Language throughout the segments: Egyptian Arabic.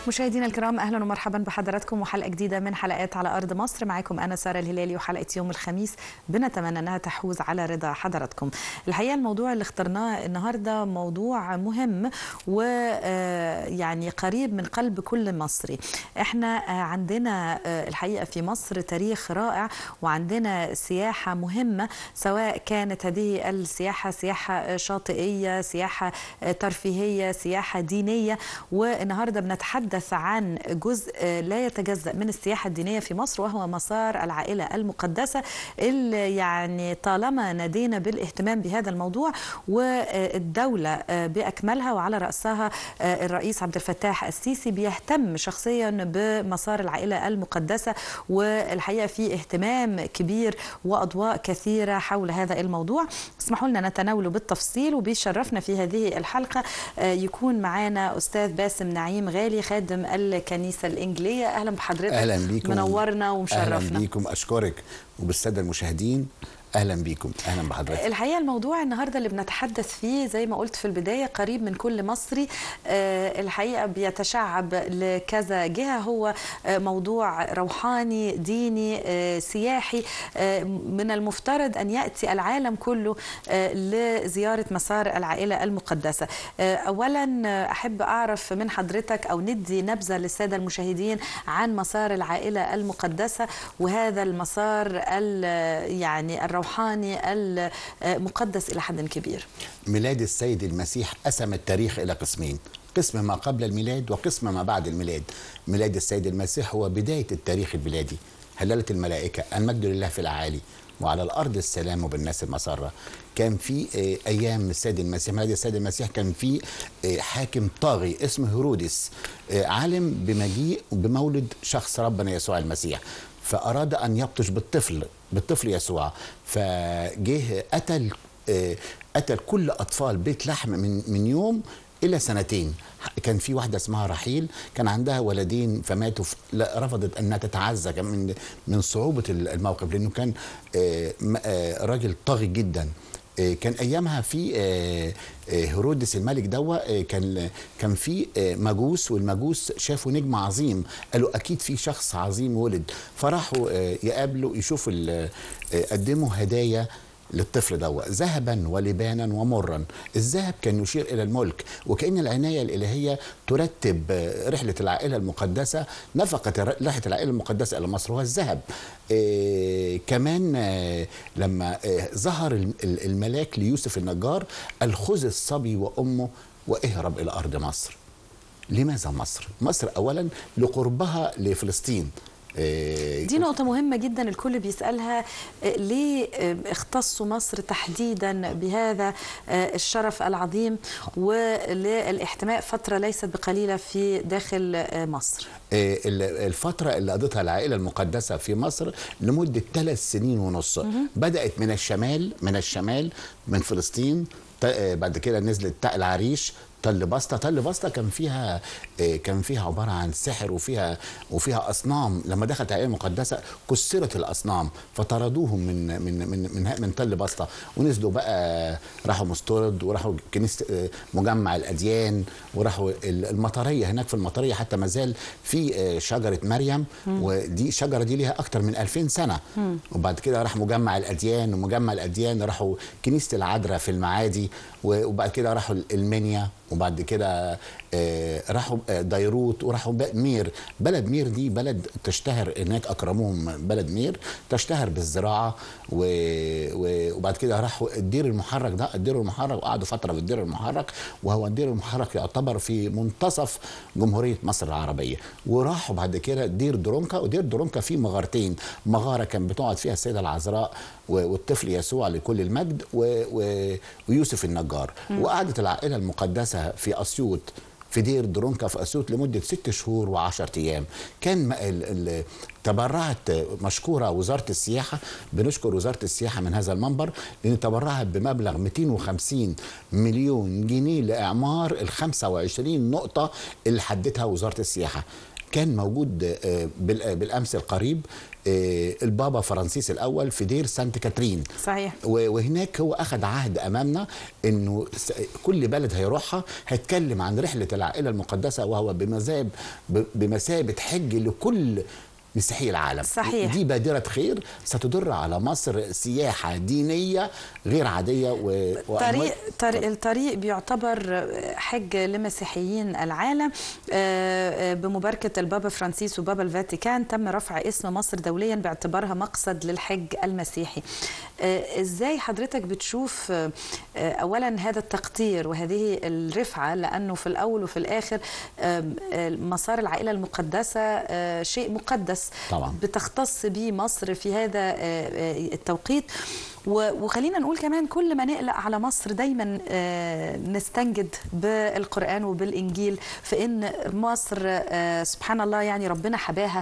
مشاهدينا الكرام اهلا ومرحبا بحضراتكم وحلقه جديده من حلقات على ارض مصر معاكم انا ساره الهلالي وحلقه يوم الخميس بنتمنى انها تحوز على رضا حضراتكم. الحقيقه الموضوع اللي اخترناه النهارده موضوع مهم ويعني قريب من قلب كل مصري. احنا عندنا الحقيقه في مصر تاريخ رائع وعندنا سياحه مهمه سواء كانت هذه السياحه سياحه شاطئيه، سياحه ترفيهيه، سياحه دينيه والنهارده بنتحدث عن جزء لا يتجزأ من السياحة الدينية في مصر وهو مسار العائلة المقدسة اللي يعني طالما نادينا بالاهتمام بهذا الموضوع والدولة بأكملها وعلى رأسها الرئيس عبد الفتاح السيسي بيهتم شخصيا بمسار العائلة المقدسة والحقيقة في اهتمام كبير وأضواء كثيرة حول هذا الموضوع اسمحوا لنا نتناوله بالتفصيل وبيشرفنا في هذه الحلقة يكون معنا أستاذ باسم نعيم غالي خادم الكنيسة الإنجليزية أهلا بحضرتك أهلا بيكم منورنا ومشرفنا أهلا بيكم أشكرك وبالسادة المشاهدين اهلا بيكم اهلا بحضرتك الحقيقه الموضوع النهارده اللي بنتحدث فيه زي ما قلت في البدايه قريب من كل مصري أه الحقيقه بيتشعب لكذا جهه هو أه موضوع روحاني ديني أه سياحي من المفترض ان ياتي العالم كله لزياره مسار العائله المقدسه اولا احب اعرف من حضرتك او ندي نبذه للساده المشاهدين عن مسار العائله المقدسه وهذا المسار يعني الروحاني المقدس إلى حد كبير ميلاد السيد المسيح قسم التاريخ إلى قسمين قسم ما قبل الميلاد وقسم ما بعد الميلاد ميلاد السيد المسيح هو بداية التاريخ البلادي هللة الملائكة المجد لله في الأعالي وعلى الأرض السلام وبالناس المسرة كان في أيام السيد المسيح ميلاد السيد المسيح كان في حاكم طاغي اسمه هيرودس عالم بمجيء بمولد شخص ربنا يسوع المسيح فأراد أن يبطش بالطفل بالطفل يسوع فجه قتل قتل كل أطفال بيت لحم من من يوم إلى سنتين كان في واحدة اسمها رحيل كان عندها ولدين فماتوا رفضت أنها تتعزى من من صعوبة الموقف لأنه كان راجل طاغي جدا كان ايامها في هيرودس الملك دوا كان كان في مجوس والمجوس شافوا نجم عظيم قالوا اكيد في شخص عظيم ولد فراحوا يقابلوا يشوفوا قدموا هدايا للطفل دوا ذهبا ولبانا ومرا الذهب كان يشير الى الملك وكان العنايه الالهيه ترتب رحله العائله المقدسه نفقه رحله العائله المقدسه الى مصر هو الذهب إيه كمان آه لما آه ظهر الملاك ليوسف النجار قال خذ الصبي وامه واهرب الى ارض مصر لماذا مصر مصر اولا لقربها لفلسطين دي نقطة مهمة جدا الكل بيسألها ليه اختصوا مصر تحديدا بهذا الشرف العظيم وللاحتماء فترة ليست بقليلة في داخل مصر الفترة اللي قضتها العائلة المقدسة في مصر لمدة ثلاث سنين ونص بدأت من الشمال من الشمال من فلسطين بعد كده نزلت تل العريش تل بسطة تل بسطة كان فيها كان فيها عبارة عن سحر وفيها وفيها أصنام لما دخلت العائلة المقدسة كسرت الأصنام فطردوهم من من من من, من تل بسطة ونزلوا بقى راحوا مستورد وراحوا كنيسة مجمع الأديان وراحوا المطرية هناك في المطرية حتى ما زال في شجرة مريم ودي الشجرة دي ليها أكتر من 2000 سنة وبعد كده راح مجمع الأديان ومجمع الأديان راحوا كنيسة العذراء في المعادي وبعد كده راحوا المنيا وبعد كده آه راحوا ديروت وراحوا مير بلد مير دي بلد تشتهر هناك اكرموهم بلد مير تشتهر بالزراعه و... و... وبعد كده راحوا الدير المحرك ده الدير المحرك وقعدوا فتره في الدير المحرك وهو الدير المحرك يعتبر في منتصف جمهوريه مصر العربيه وراحوا بعد كده دير درونكا ودير درونكا فيه مغارتين مغاره كان بتقعد فيها السيده العذراء والطفل يسوع لكل المجد و... و... ويوسف النجار وقعدت العائله المقدسه في اسيوط في دير درونكا في اسيوط لمده ست شهور وعشرة ايام كان ال ال تبرعت مشكوره وزاره السياحه بنشكر وزاره السياحه من هذا المنبر لان تبرعت بمبلغ 250 مليون جنيه لاعمار ال 25 نقطه اللي حددها وزاره السياحه كان موجود آه، بال- بالامس القريب آه، البابا فرانسيس الاول في دير سانت كاترين صحيح و- وهناك هو اخذ عهد امامنا انه س- كل بلد هيروحها هيتكلم عن رحله العائله المقدسه وهو بمثاب ب- بمثابه حج لكل مسيحي العالم صحيح. دي بادره خير ستدر على مصر سياحه دينيه غير عاديه و... طريق طريق الطريق بيعتبر حج لمسيحيين العالم آه، آه، بمباركة البابا فرانسيس وبابا الفاتيكان تم رفع اسم مصر دوليا باعتبارها مقصد للحج المسيحي آه، ازاي حضرتك بتشوف آه، آه، اولا هذا التقدير وهذه الرفعة لانه في الاول وفي الاخر آم، آه، مسار العائلة المقدسة آه، شيء مقدس طبعا. بتختص به مصر في هذا آه، آه، التوقيت و- وخلينا نقول كمان كل ما نقلق على مصر دايما آه، نستنجد بالقرآن وبالإنجيل في إن مصر آه، سبحان الله يعني ربنا حباها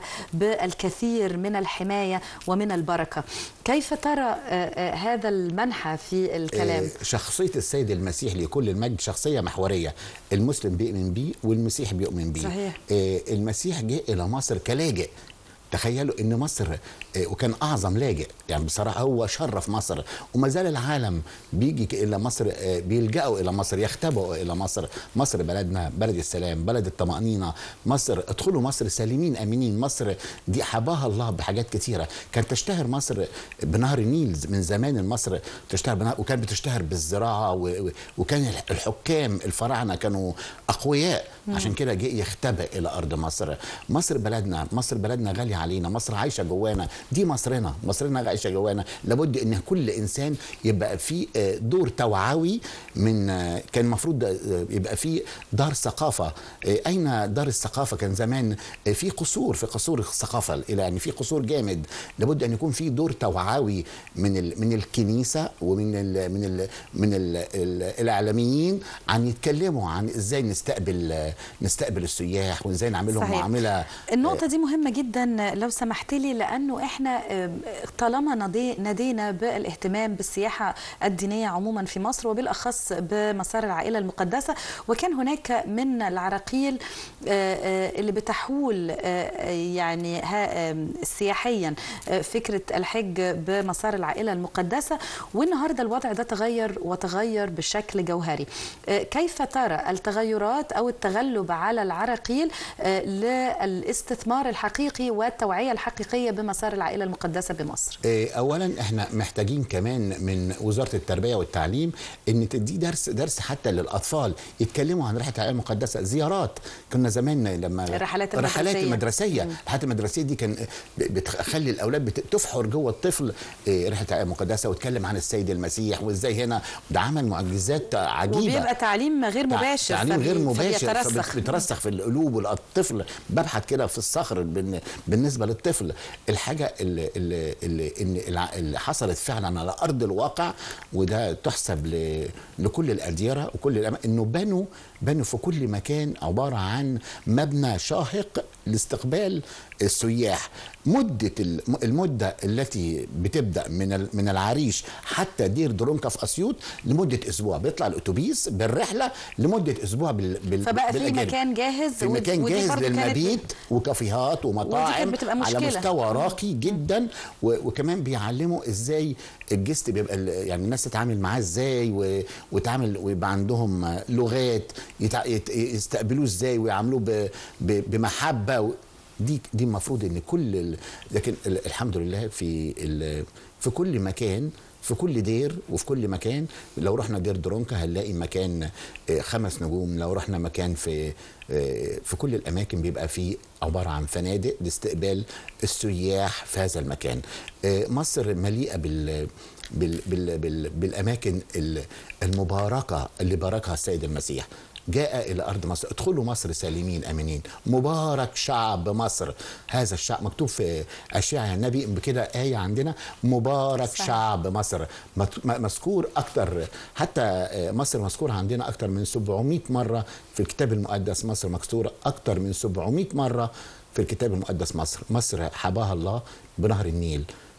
بالكثير من الحماية ومن البركة كيف ترى آه، آه، هذا المنحى في الكلام؟ آه، شخصية السيد المسيح لكل المجد شخصية محورية المسلم بيؤمن بيه والمسيح بيؤمن بيه صحيح. آه، المسيح جاء إلى مصر كلاجئ تخيلوا ان مصر آه، وكان اعظم لاجئ يعني بصراحه هو شرف مصر وما زال العالم بيجي الى مصر آه، بيلجأوا الى مصر يختبئوا الى مصر مصر بلدنا بلد السلام بلد الطمأنينة مصر ادخلوا مصر سالمين امنين مصر دي حباها الله بحاجات كتيره كانت تشتهر مصر بنهر النيل من زمان مصر تشتهر بنهر وكانت بتشتهر بالزراعه و- و- وكان الحكام الفراعنه كانوا اقوياء عشان كده جه يختبئ الى ارض مصر مصر بلدنا مصر بلدنا غاليه علينا مصر عايشه جوانا دي مصرنا مصرنا عايشه جوانا لابد ان كل انسان يبقى في آه، دور توعوي من آه، كان المفروض آه، يبقى في دار ثقافه آه، اين دار الثقافه كان زمان آه، في قصور في قصور الثقافه الى يعني في قصور جامد لابد ان يكون في دور توعوي من ال من الكنيسه ومن ال من ال من ال ال الاعلاميين عن يتكلموا عن ازاي نستقبل آه، نستقبل السياح وازاي نعمل لهم صحيح. معامله النقطة دي مهمة جدا لو سمحت لي لأنه إحنا آم، طالما نادي- نادينا بالاهتمام بالسياحة الدينية عموما في مصر وبالأخص بمسار العائلة المقدسة وكان هناك من العراقيل آه، آه، اللي بتحول آه، يعني ها- آم، سياحيا آه، فكرة الحج بمسار العائلة المقدسة والنهاردة الوضع ده تغير وتغير بشكل جوهري آه، كيف ترى التغيرات أو التغلب على العراقيل آه، للاستثمار الحقيقي والتوعية الحقيقية بمسار العائلة المقدسة بمصر آه، اولا احنا محتاجين كمان من وزاره التربيه والتعليم ان تدي درس درس حتى للاطفال يتكلموا عن رحله العائله المقدسه زيارات كنا زمان لما الرحلات الرحلات المدرسية. المدرسيه مم. الرحلات المدرسيه دي كان ب- بتخلي الاولاد بت- تفحر جوه الطفل آه، رحله العائله المقدسه وتكلم عن السيد المسيح وازاي هنا ده عمل معجزات عجيبه وبيبقى تعليم غير تع- مباشر تعليم غير فبي- مباشر فبيترسخ. فبيترسخ في القلوب والطفل ببحث كده في الصخر بالن- بالنسبه للطفل الحاجه اللي, اللي, اللي, اللي, الع- اللي حصلت فعلا على ارض الواقع وده تحسب ل- لكل الاديره وكل الأم... انه بنوا بنوا في كل مكان عباره عن مبنى شاهق لاستقبال السياح مده الم- المده التي بتبدا من ال- من العريش حتى دير درونكا في اسيوط لمده اسبوع بيطلع الاتوبيس بالرحله لمده اسبوع بال... بال... فبقى في بالأجانب. مكان جاهز في ودي- مكان ودي جاهز برضو كانت- للمبيت وكافيهات ومطاعم بتبقى على مشكلة. مستوى راقي جدا و- وكمان بيعلموا ازاي الجست بيبقى ال- يعني الناس تتعامل معاه ازاي و- وتعامل ويبقى عندهم لغات يتع- يت- يستقبلوه ازاي ويعاملوه ب- ب- بمحبه و- دي دي المفروض ان كل ال- لكن ال- الحمد لله في ال- في كل مكان في كل دير وفي كل مكان لو رحنا دير درونكا هنلاقي مكان آه، خمس نجوم لو رحنا مكان في آه، في كل الاماكن بيبقى فيه عباره عن فنادق لاستقبال السياح في هذا المكان آه، مصر مليئه بال بال بال بال بالاماكن ال- المباركه اللي باركها السيد المسيح جاء الى ارض مصر ادخلوا مصر سالمين امنين مبارك شعب مصر هذا الشعب مكتوب في اشعياء النبي بكده ايه عندنا مبارك صحيح. شعب مصر مت- م- مذكور اكتر حتى آه، مصر مذكور عندنا اكتر من 700 مره في الكتاب المقدس مصر مكسوره اكتر من 700 مره في الكتاب المقدس مصر مصر حباها الله بنهر النيل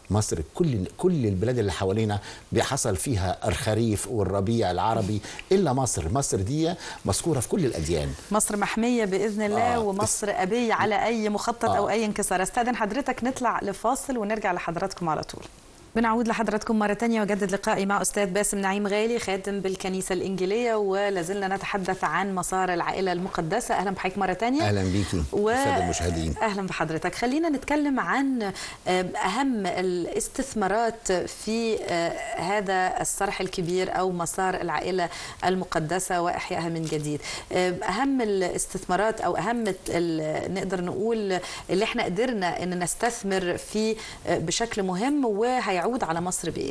مصر كل كل البلاد اللي حوالينا بيحصل فيها الخريف والربيع العربي الا مصر مصر دي مذكوره في كل الاديان مصر محمية بإذن الله آه. ومصر أبية على أي مخطط آه. أو أي انكسار استاذن حضرتك نطلع لفاصل ونرجع لحضراتكم على طول بنعود لحضراتكم مرة تانية وجدد لقائي مع أستاذ باسم نعيم غالي خادم بالكنيسة الإنجيلية ولازلنا نتحدث عن مسار العائلة المقدسة أهلا بحضرتك مرة تانية اهلا بيكي و- الساده المشاهدين اهلا بحضرتك خلينا نتكلم عن آه، اهم الاستثمارات في آه، هذا الصرح الكبير او مسار العائله المقدسه واحيائها من جديد آه، اهم الاستثمارات او اهم ال- نقدر نقول اللي احنا قدرنا ان نستثمر فيه آه، بشكل مهم وهيعود على مصر بايه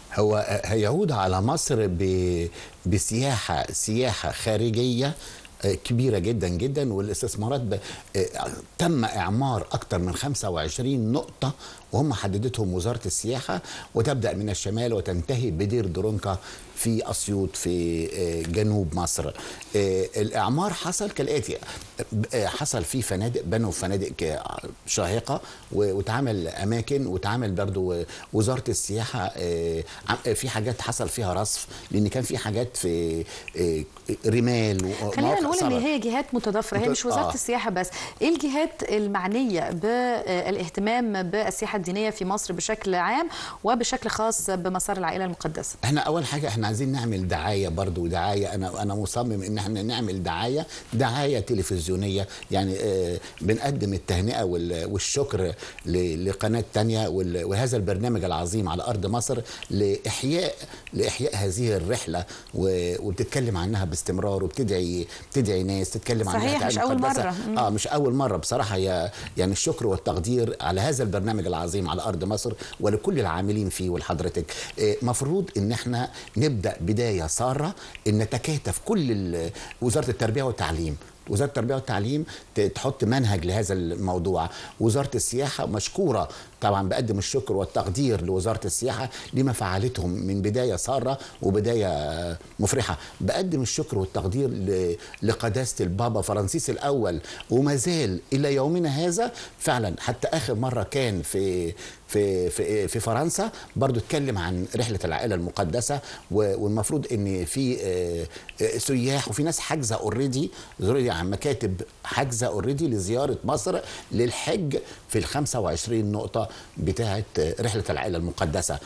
هو هيعود على مصر ب- بسياحه سياحه خارجيه آه، كبيرة جدا جدا والاستثمارات ب... آه، تم إعمار أكثر من 25 نقطة وهم حددتهم وزارة السياحة وتبدأ من الشمال وتنتهي بدير درونكا في أسيوط في آه، جنوب مصر آه، الإعمار حصل كالآتي آه، حصل في فنادق بنوا فنادق ك- شاهقة و- واتعمل أماكن واتعمل برضو وزارة السياحة آه، عم- في حاجات حصل فيها رصف لأن كان في حاجات في آه، رمال خلينا ومواقع نقول صعبة. ان هي جهات متضافره هي مت- مش وزاره آه. السياحه بس ايه الجهات المعنيه بالاهتمام بالسياحه الدينيه في مصر بشكل عام وبشكل خاص بمسار العائله المقدسه احنا اول حاجه احنا عايزين نعمل دعايه برضو دعايه انا انا مصمم ان احنا نعمل دعايه دعايه تلفزيونيه يعني آه بنقدم التهنئه وال- والشكر ل- لقناه تانية وال- وهذا البرنامج العظيم على ارض مصر لاحياء لاحياء هذه الرحله و- وبتتكلم عنها باستمرار وبتدعي بتدعي ناس تتكلم عنها صحيح، كعائلة مش أول مقدسة. مرة. مم. اه مش اول مره بصراحه هي يعني الشكر والتقدير على هذا البرنامج العظيم على ارض مصر ولكل العاملين فيه ولحضرتك آه، مفروض ان احنا نبدا بدايه ساره ان نتكاتف كل ال- وزاره التربيه والتعليم وزاره التربيه والتعليم ت- تحط منهج لهذا الموضوع وزاره السياحه مشكوره طبعا بقدم الشكر والتقدير لوزاره السياحه لما فعلتهم من بدايه ساره وبدايه آه، مفرحه بقدم الشكر والتقدير ل- لقداسه البابا فرانسيس الاول وما زال الى يومنا هذا فعلا حتى اخر مره كان في في في في فرنسا برضو اتكلم عن رحله العائله المقدسه و- والمفروض ان في آه، آه، سياح وفي ناس حاجزه اوريدي عن مكاتب حاجزه اوريدي لزياره مصر للحج في ال 25 نقطه بتاعه آه، رحله العائله المقدسه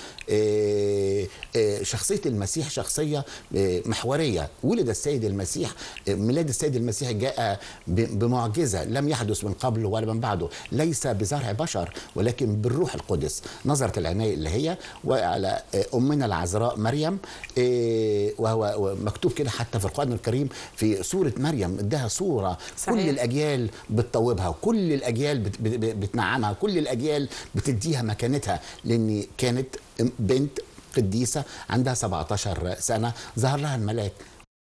آه، آه، شخصيه المسيح شخصيه آه، محوريه ولد السيد المسيح آه، ميلاد السيد المسيح جاء ب- بمعجزه لم يحدث من قبل ولا من بعده ليس بزرع بشر ولكن بالروح القدس نظرت العنايه اللي هي وعلى آه، امنا العذراء مريم آه، وهو مكتوب كده حتى في القران الكريم في سوره مريم اداها صوره صحيح. كل الاجيال بتطوبها وكل الاجيال بت- بت- بتنعمها كل الاجيال بتديها مكانتها لان كانت بنت قديسه عندها 17 سنه ظهر لها الملاك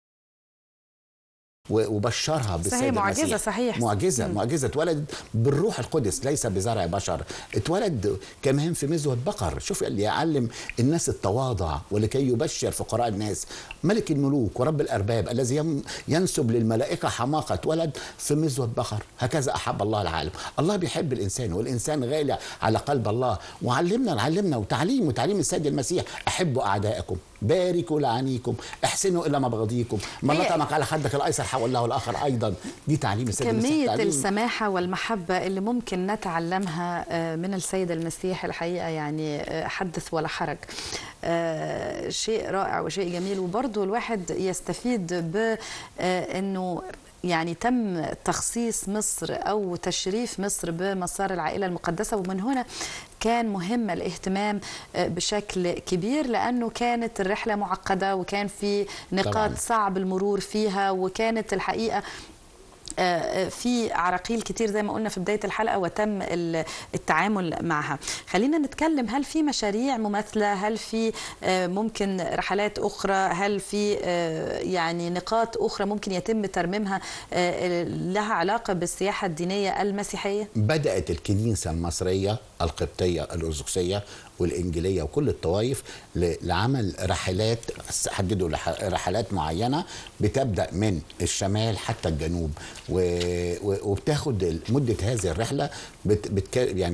و- وبشرها بالسيد صحيح، معجزة، المسيح. صحيح. معجزه مم. معجزه اتولد بالروح القدس ليس بزرع بشر اتولد كمان في مزوه بقر شوف اللي يعلم الناس التواضع ولكي يبشر فقراء الناس ملك الملوك ورب الارباب الذي ين- ينسب للملائكه حماقه اتولد في مزوه بقر هكذا احب الله العالم الله بيحب الانسان والانسان غالي على قلب الله وعلمنا علمنا وتعليم وتعليم السيد المسيح احبوا اعدائكم باركوا لعنيكم احسنوا الى مبغضيكم من هي- لطمك على خدك الايسر حول له الاخر ايضا دي تعليم السيد المسيح كمية تعليم السماحة والمحبة اللي ممكن نتعلمها آه، من السيد المسيح الحقيقة يعني آه، حدث ولا حرج آه، شيء رائع وشيء جميل وبرضه الواحد يستفيد بأنه يعني تم تخصيص مصر أو تشريف مصر بمسار العائلة المقدسة ومن هنا كان مهم الاهتمام آه، بشكل كبير لأنه كانت الرحلة معقدة وكان في نقاط طبعاً. صعب المرور فيها وكانت الحقيقة آه، في عراقيل كتير زي ما قلنا في بداية الحلقة وتم ال- التعامل معها خلينا نتكلم هل في مشاريع مماثلة هل في آه، ممكن رحلات أخرى هل في آه، يعني نقاط أخرى ممكن يتم ترميمها آه، لها علاقة بالسياحة الدينية المسيحية بدأت الكنيسة المصرية القبطية الأرثوذكسية والإنجيلية وكل الطوائف ل- لعمل رحلات حددوا لح- رحلات معينة بتبدأ من الشمال حتى الجنوب و- و- وبتاخد مدة هذه الرحلة بت بتك يعني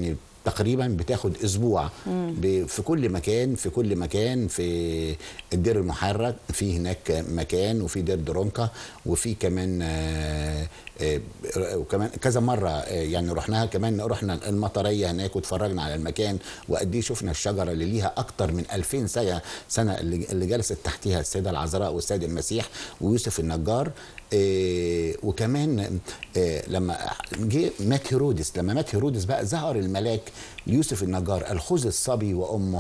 تقريبا بتاخد اسبوع ب- في كل مكان في كل مكان في الدير المحرك في هناك مكان وفي دير درونكا وفي كمان آه، آه، وكمان كذا مره آه، يعني رحناها كمان رحنا المطريه هناك واتفرجنا على المكان وقد ايه شفنا الشجره اللي ليها اكتر من 2000 سنه سنه اللي اللي جلست تحتها السيده العذراء والسيد المسيح ويوسف النجار آه، وكمان آه، لما جه مات هيرودس لما مات هيرودس بقى ظهر الملاك ليوسف النجار قال خذ الصبي وامه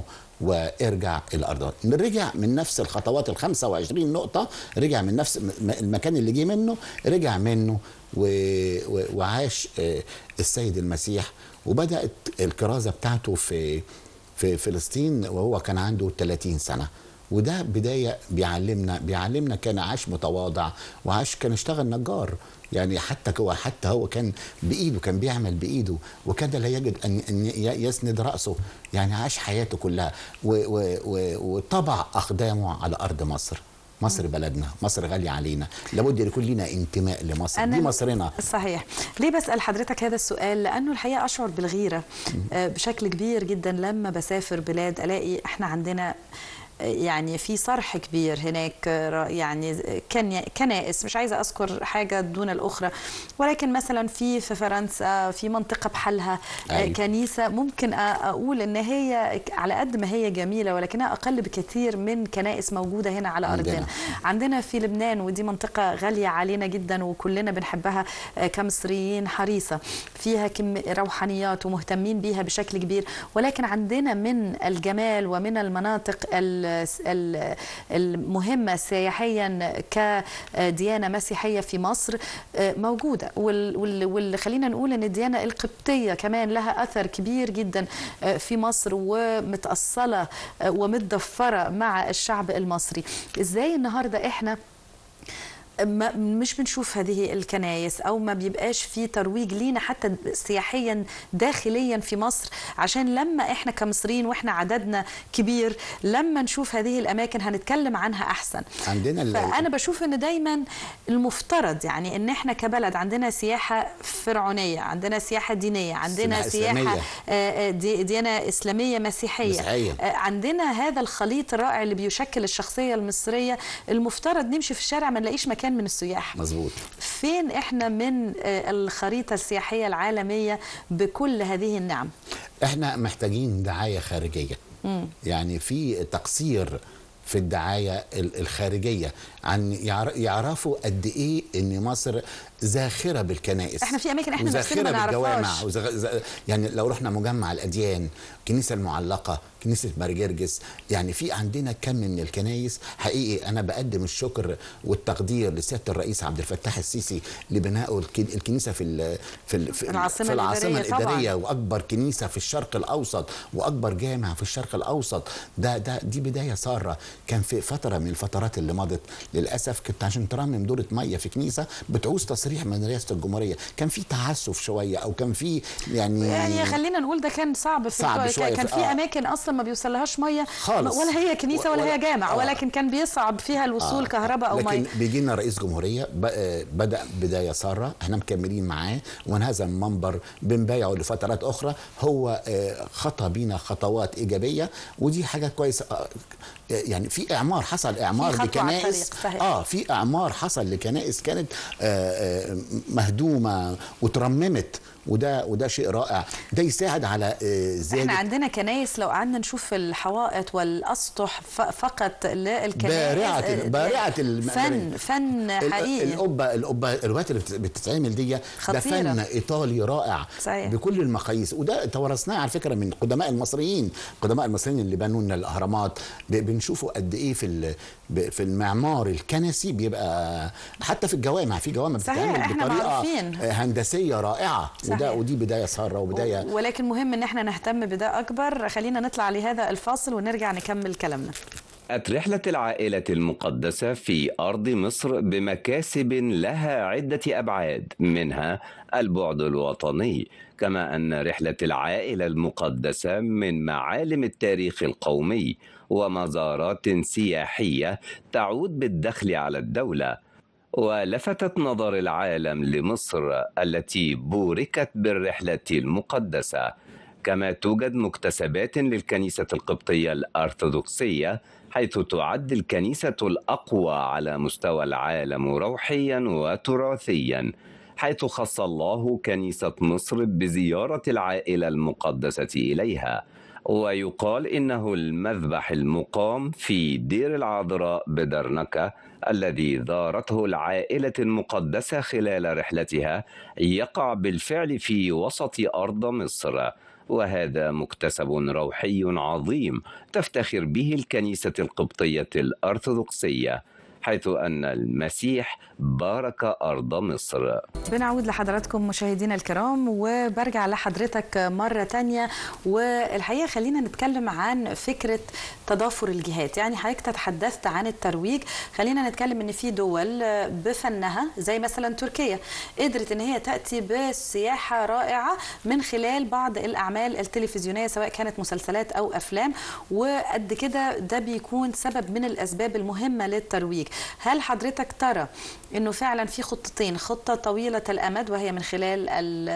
وارجع الى الارض رجع من نفس الخطوات ال 25 نقطه رجع من نفس م- المكان اللي جه منه رجع منه و... و... وعاش آه، السيد المسيح وبدات الكرازه بتاعته في في فلسطين وهو كان عنده 30 سنه وده بدايه بيعلمنا بيعلمنا كان عاش متواضع وعاش كان اشتغل نجار يعني حتى هو حتى هو كان بايده كان بيعمل بايده وكان لا يجد ان ان ي- يسند راسه يعني عاش حياته كلها و- و- و- وطبع اقدامه على ارض مصر مصر بلدنا مصر غالية علينا لابد يكون لنا انتماء لمصر دي مصرنا صحيح ليه بسأل حضرتك هذا السؤال لأنه الحقيقة أشعر بالغيرة آه، بشكل كبير جدا لما بسافر بلاد ألاقي إحنا عندنا آه، يعني في صرح كبير هناك آه، يعني كن- كنائس مش عايزة أذكر حاجة دون الأخرى ولكن مثلا في في فرنسا في منطقة بحالها آه، أيوة. كنيسة ممكن أ- أقول إن هي على قد ما هي جميلة ولكنها أقل بكثير من كنائس موجودة هنا على عندنا. أرضنا عندنا في لبنان ودي منطقة غالية علينا جدا وكلنا بنحبها آه، كمصريين حريصة فيها كم روحانيات ومهتمين بيها بشكل كبير ولكن عندنا من الجمال ومن المناطق ال- ال- المهمة سياحيا كديانة مسيحية في مصر آه، موجودة وال- وال- واللي خلينا نقول ان الديانة القبطية كمان لها أثر كبير جدا آه، في مصر ومتأصلة آه، ومتضفرة مع الشعب المصري ازاي النهاردة احنا ما مش بنشوف هذه الكنايس او ما بيبقاش في ترويج لينا حتى سياحيا داخليا في مصر عشان لما احنا كمصريين واحنا عددنا كبير لما نشوف هذه الاماكن هنتكلم عنها احسن عندنا ال- فانا بشوف ان دايما المفترض يعني ان احنا كبلد عندنا سياحه فرعونيه عندنا سياحه دينيه عندنا سياحة سياحه إسلامية. آه، آه، دي- ديانه اسلاميه مسيحيه مسيحية. آه، عندنا هذا الخليط الرائع اللي بيشكل الشخصيه المصريه المفترض نمشي في الشارع ما نلاقيش مكان من السياح مظبوط فين احنا من آه، الخريطه السياحيه العالميه بكل هذه النعم احنا محتاجين دعايه خارجيه يعني في تقصير في الدعايه ال- الخارجيه عن يعر- يعرفوا قد ايه ان مصر زاخره بالكنائس إحنا في أماكن إحنا نفسنا ما وزاخره بالجوامع نعرفهاش. وزغ... ز... يعني لو رحنا مجمع الاديان الكنيسه المعلقه كنيسه مرجرجس يعني في عندنا كم من الكنايس حقيقي انا بقدم الشكر والتقدير لسياده الرئيس عبد الفتاح السيسي لبنائه الك- الكنيسه في ال... في, ال... في العاصمة في العاصمه الإدارية طبعاً. الاداريه واكبر كنيسه في الشرق الاوسط واكبر جامع في الشرق الاوسط ده ده دي بدايه ساره كان في فتره من الفترات اللي مضت للاسف كنت عشان ترمم دوره ميه في كنيسه بتعوز تصريح من رئاسه الجمهوريه كان في تعسف شويه او كان في يعني يعني خلينا نقول ده كان صعب في صعب الكو- شوية كان في- في آه. اماكن اصلا ما بيوصلهاش ميه خالص. ولا هي كنيسه ولا, ولا- هي جامع آه. ولكن كان بيصعب فيها الوصول آه. كهرباء او لكن ميه بيجي لنا رئيس جمهوريه ب- آه، بدا بدايه ساره احنا مكملين معاه ومن هذا المنبر بنبايعه لفترات اخرى هو آه، خطى بينا خطوات ايجابيه ودي حاجه كويسه آه، يعني في اعمار حصل اعمار في خطوة على لكنائس الطريق، صحيح. اه في اعمار حصل لكنائس كانت آه، آه، مهدومه وترممت وده وده شيء رائع ده يساعد على آه، زياده احنا عندنا كنايس لو قعدنا نشوف الحوائط والاسطح ف- فقط للكنائس بارعة آه، بارعة الم- فن فن ال- حقيقي القبه القبه الروايات اللي بت- بتتعمل دي ده خطيرة. فن ايطالي رائع صحيح. بكل المقاييس وده تورثناه على فكره من قدماء المصريين قدماء المصريين اللي بنوا لنا الاهرامات ب- بنشوفوا قد ايه في ال- ب- في المعمار الكنسي بيبقى حتى في الجوامع في جوامع صحيح، بتتعمل إحنا بطريقه معروفين. هندسيه رائعه وده صحيح. ودي بدايه ساره وبدايه ولكن مهم ان احنا نهتم بده اكبر خلينا نطلع لهذا الفاصل ونرجع نكمل كلامنا أت رحلة العائلة المقدسة في أرض مصر بمكاسب لها عدة أبعاد منها البعد الوطني كما أن رحلة العائلة المقدسة من معالم التاريخ القومي ومزارات سياحية تعود بالدخل على الدولة ولفتت نظر العالم لمصر التي بوركت بالرحلة المقدسة كما توجد مكتسبات للكنيسة القبطية الأرثوذكسية حيث تعد الكنيسة الأقوى على مستوى العالم روحيا وتراثيا حيث خص الله كنيسة مصر بزيارة العائلة المقدسة إليها ويقال إنه المذبح المقام في دير العذراء بدرنكة الذي زارته العائلة المقدسة خلال رحلتها يقع بالفعل في وسط أرض مصر وهذا مكتسب روحي عظيم تفتخر به الكنيسة القبطية الأرثوذكسية حيث أن المسيح بارك أرض مصر بنعود لحضراتكم مشاهدينا الكرام وبرجع لحضرتك مرة تانية والحقيقة خلينا نتكلم عن فكرة تضافر الجهات يعني حضرتك تحدثت عن الترويج خلينا نتكلم ان في دول بفنها زي مثلا تركيا قدرت ان هي تأتي بسياحة رائعة من خلال بعض الأعمال التلفزيونية سواء كانت مسلسلات أو أفلام وقد كده ده بيكون سبب من الأسباب المهمة للترويج هل حضرتك ترى انه فعلا في خطتين خطه طويله الامد وهي من خلال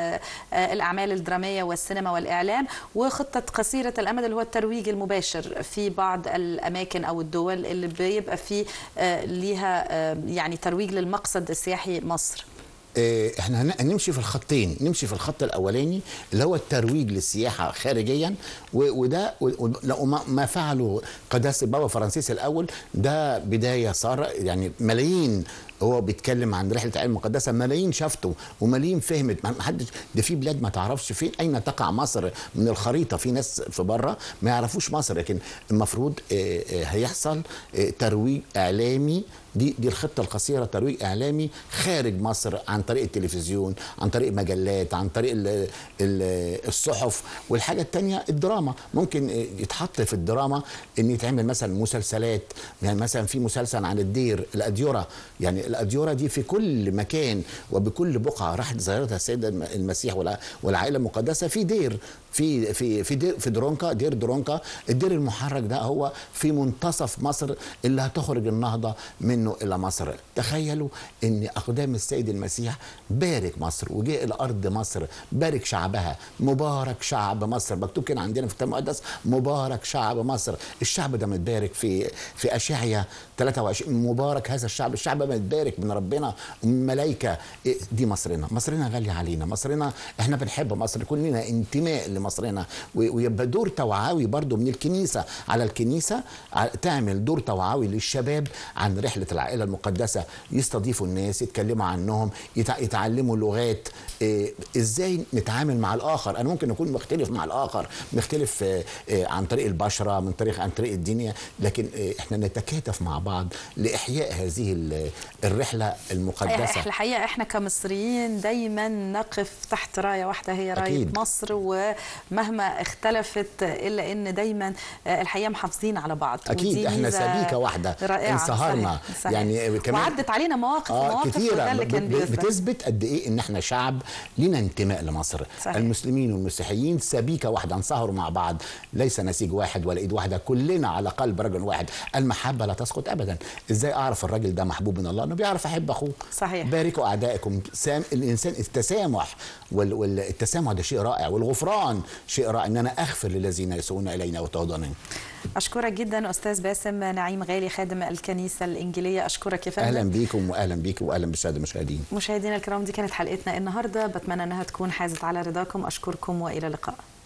الاعمال الدراميه والسينما والاعلام وخطه قصيره الامد اللي هو الترويج المباشر في بعض الاماكن او الدول اللي بيبقى في ليها يعني ترويج للمقصد السياحي مصر احنا هنمشي في الخطين نمشي في الخط الاولاني اللي هو الترويج للسياحه خارجيا وده لو ما فعله قداسه بابا فرانسيس الاول ده بدايه صار يعني ملايين هو بيتكلم عن رحله العلم المقدسه ملايين شافته وملايين فهمت ما حدش ده في بلاد ما تعرفش فين اين تقع مصر من الخريطه في ناس في بره ما يعرفوش مصر لكن المفروض هيحصل ترويج اعلامي دي دي الخطه القصيره ترويج اعلامي خارج مصر عن طريق التلفزيون عن طريق مجلات عن طريق ال ال الصحف والحاجه الثانيه الدراما ممكن يتحط في الدراما ان يتعمل مثلا مسلسلات يعني مثلا في مسلسل عن الدير الاديره يعني الاديره دي في كل مكان وبكل بقعه راحت زيارتها السيد المسيح والعائله المقدسه في دير في في في دير في درونكا دير درونكا الدير المحرك ده هو في منتصف مصر اللي هتخرج النهضه منه الى مصر تخيلوا ان اقدام السيد المسيح بارك مصر وجاء الى ارض مصر بارك شعبها مبارك شعب مصر مكتوب كده عندنا في الكتاب المقدس مبارك شعب مصر الشعب ده متبارك في في اشعيا 23 مبارك هذا الشعب الشعب متبارك من ربنا ومن ملائكه دي مصرنا مصرنا غاليه علينا مصرنا احنا بنحب مصر كلنا انتماء لمصرنا ويبقى دور توعوي برضو من الكنيسه على الكنيسه تعمل دور توعوي للشباب عن رحله العائله المقدسه يستضيفوا الناس يتكلموا عنهم يتعلموا لغات ازاي نتعامل مع الاخر انا ممكن اكون مختلف مع الاخر مختلف عن طريق البشره من طريق عن طريق الدنيا لكن احنا نتكاتف مع بعض لاحياء هذه الرحله المقدسه الحقيقه احنا كمصريين دايما نقف تحت رايه واحده هي رايه أكيد. مصر ومهما اختلفت الا ان دايما الحقيقه محافظين على بعض اكيد احنا سبيكه واحده رائعه انصهرنا صحيح. يعني كمان وعدت علينا مواقف آه مواقف كتيرة اللي كان بتثبت قد ايه ان احنا شعب لنا انتماء لمصر صحيح. المسلمين والمسيحيين سبيكه واحده انصهروا مع بعض ليس نسيج واحد ولا ايد واحده كلنا على قلب رجل واحد المحبه لا تسقط ابدا ازاي اعرف الراجل ده محبوب من الله انه بيعرف احب اخوه صحيح باركوا اعدائكم سام الانسان التسامح والتسامح ده شيء رائع والغفران شيء رائع ان انا اغفر للذين يسوون الينا وتوضنين اشكرك جدا استاذ باسم نعيم غالي خادم الكنيسه الانجيليه اشكرك يا فندم اهلا بيكم واهلا بيكم واهلا بالساده المشاهدين مشاهدينا الكرام دي كانت حلقتنا النهارده بتمنى انها تكون حازت على رضاكم اشكركم والى اللقاء